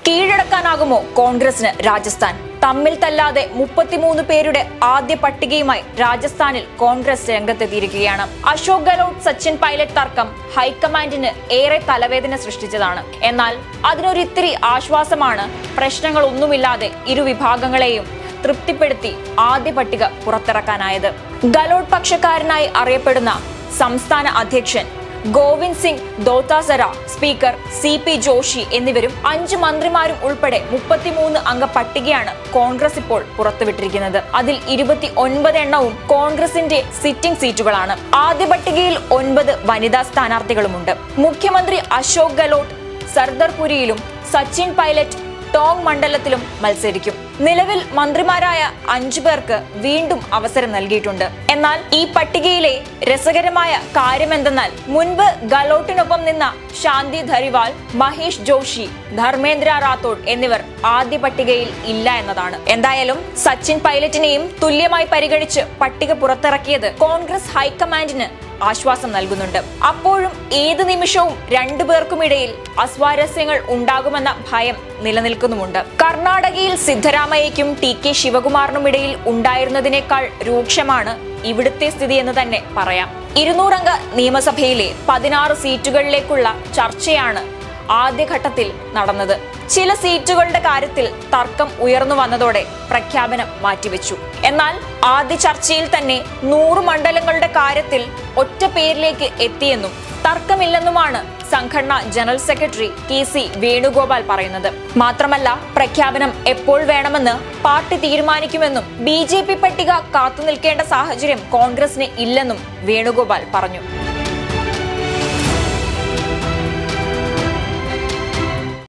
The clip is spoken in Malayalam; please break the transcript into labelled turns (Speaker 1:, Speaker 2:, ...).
Speaker 1: കീഴടക്കാനാകുമോ കോൺഗ്രസിന് രാജസ്ഥാൻ തമ്മിൽ തല്ലാതെ മുപ്പത്തിമൂന്ന് പേരുടെ ആദ്യ പട്ടികയുമായി രാജസ്ഥാനിൽ കോൺഗ്രസ് രംഗത്തെത്തിയിരിക്കുകയാണ് അശോക് ഗെഹ്ലോട്ട് സച്ചിൻ പൈലറ്റ് തർക്കം ഹൈക്കമാൻഡിന് ഏറെ തലവേദന സൃഷ്ടിച്ചതാണ് എന്നാൽ അതിനൊരിത്തിരി ആശ്വാസമാണ് പ്രശ്നങ്ങളൊന്നുമില്ലാതെ ഇരു വിഭാഗങ്ങളെയും തൃപ്തിപ്പെടുത്തി ആദ്യ പട്ടിക പുറത്തിറക്കാനായത് ഗലോട്ട് പക്ഷക്കാരനായി അറിയപ്പെടുന്ന സംസ്ഥാന അധ്യക്ഷൻ Govind Singh Dotasra speaker C P Joshi എന്നിവരും അഞ്ച് മന്ത്രിമാരും ഉൾപ്പെടെ മുപ്പത്തിമൂന്ന് അംഗ പട്ടികയാണ് കോൺഗ്രസ് ഇപ്പോൾ പുറത്തുവിട്ടിരിക്കുന്നത് അതിൽ ഇരുപത്തി ഒൻപത് എണ്ണവും കോൺഗ്രസിന്റെ സിറ്റിംഗ് സീറ്റുകളാണ് ആദ്യ പട്ടികയിൽ ഒൻപത് വനിതാ സ്ഥാനാർത്ഥികളുമുണ്ട് മുഖ്യമന്ത്രി അശോക് ഗെഹ്ലോട്ട് സർദർപുരിയിലും സച്ചിൻ പൈലറ്റ് ടോങ് മണ്ഡലത്തിലും മത്സരിക്കും നിലവിൽ മന്ത്രിമാരായ അഞ്ചു പേർക്ക് വീണ്ടും അവസരം നൽകിയിട്ടുണ്ട് എന്നാൽ ഈ പട്ടികയിലെ രസകരമായ കാര്യമെന്തെന്നാൽ മുൻപ് ഗലോട്ടിനൊപ്പം നിന്ന ശാന്തി ധരിവാൾ മഹേഷ് ജോഷി ധർമ്മേന്ദ്ര റാത്തോഡ് എന്നിവർ ആദ്യ പട്ടികയിൽ ഇല്ല എന്നതാണ് എന്തായാലും സച്ചിൻ പൈലറ്റിനെയും തുല്യമായി പരിഗണിച്ച് പട്ടിക പുറത്തിറക്കിയത് കോൺഗ്രസ് ഹൈക്കമാൻഡിന് ആശ്വാസം നൽകുന്നുണ്ട് അപ്പോഴും ഏത് നിമിഷവും രണ്ടു പേർക്കുമിടയിൽ അസ്വാരസ്യങ്ങൾ ഉണ്ടാകുമെന്ന ഭയം നിലനിൽക്കുന്നുമുണ്ട് കർണാടകയിൽ സിദ്ധരാമയ്യയ്ക്കും ടി കെ ശിവകുമാറിനുമിടയിൽ ഉണ്ടായിരുന്നതിനേക്കാൾ രൂക്ഷമാണ് ഇവിടുത്തെ സ്ഥിതി എന്ന് തന്നെ പറയാം ഇരുന്നൂറംഗ നിയമസഭയിലെ പതിനാറ് സീറ്റുകളിലേക്കുള്ള ചർച്ചയാണ് ആദ്യഘട്ടത്തിൽ നടന്നത് ചില സീറ്റുകളുടെ കാര്യത്തിൽ തർക്കം ഉയർന്നു വന്നതോടെ പ്രഖ്യാപനം മാറ്റിവെച്ചു എന്നാൽ ആദ്യ ചർച്ചയിൽ തന്നെ നൂറ് മണ്ഡലങ്ങളുടെ കാര്യത്തിൽ ഒറ്റ പേരിലേക്ക് എത്തിയെന്നും തർക്കമില്ലെന്നുമാണ് സംഘടനാ general secretary K C Venugopal പറയുന്നത് മാത്രമല്ല പ്രഖ്യാപനം എപ്പോൾ വേണമെന്ന് പാർട്ടി തീരുമാനിക്കുമെന്നും ബി ജെ പി പട്ടിക കാത്തുനിൽക്കേണ്ട സാഹചര്യം കോൺഗ്രസിന് ഇല്ലെന്നും വേണുഗോപാൽ പറഞ്ഞു